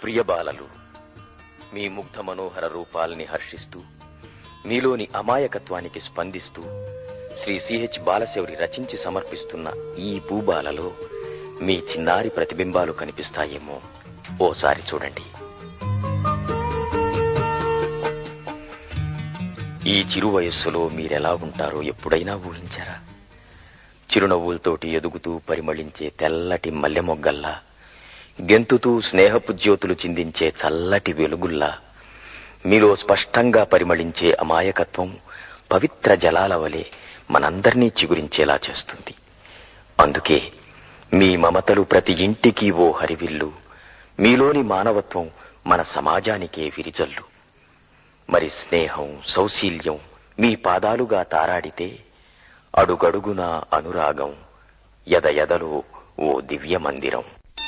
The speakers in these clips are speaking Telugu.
ప్రియబాలలు మీ ముగ్ధ మనోహర రూపాల్ని హర్షిస్తూ మీలోని అమాయకత్వానికి స్పందిస్తూ శ్రీ సిహెచ్ బాలశౌరి రచించి సమర్పిస్తున్న ఈ పూబాలలో మీ చిన్నారి ప్రతిబింబాలు కనిపిస్తాయేమో ఓసారి చూడండి ఈ చిరు వయస్సులో మీరెలా ఉంటారో ఎప్పుడైనా ఊహించారా చిరునవ్వులతోటి ఎదుగుతూ పరిమళించే తెల్లటి మల్లె మొగ్గల్లా గెంతుతూ స్నేహపు జ్యోతులు చిందించే చల్లటి వెలుగుల్లా మీలో స్పష్టంగా పరిమళించే అమాయకత్వం పవిత్ర జలాల వలె మనందర్నీ చిగురించేలా చేస్తుంది అందుకే మీ మమతలు ప్రతి ఇంటికి ఓ హరివిల్లు మీలోని మానవత్వం మన సమాజానికే విరిజల్లు మరి స్నేహం సౌశీల్యం మీ పాదాలుగా తారాడితే అడుగడుగునా అనురాగం ఎద ఎదలో ఓ దివ్య మందిరం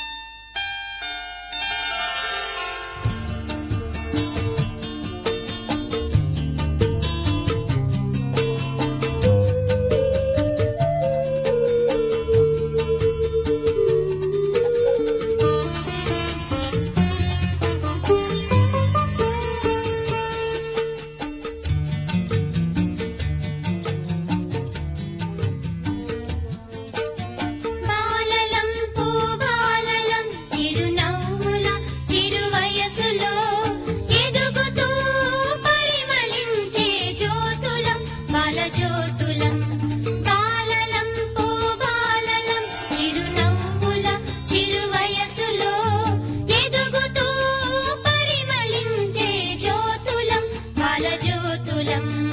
బాలలం పూబాలలం చిరునవ్వుల చిరువయసులో ఎదుగుతూ పరిమళించే జ్యోతులం బాలజ్యోతులం బాలలం పూబాలలం చిరునవ్వుల చిరువయసులో ఎదుగుతూ పరిమళించే జ్యోతులం బాలజ్యోతులం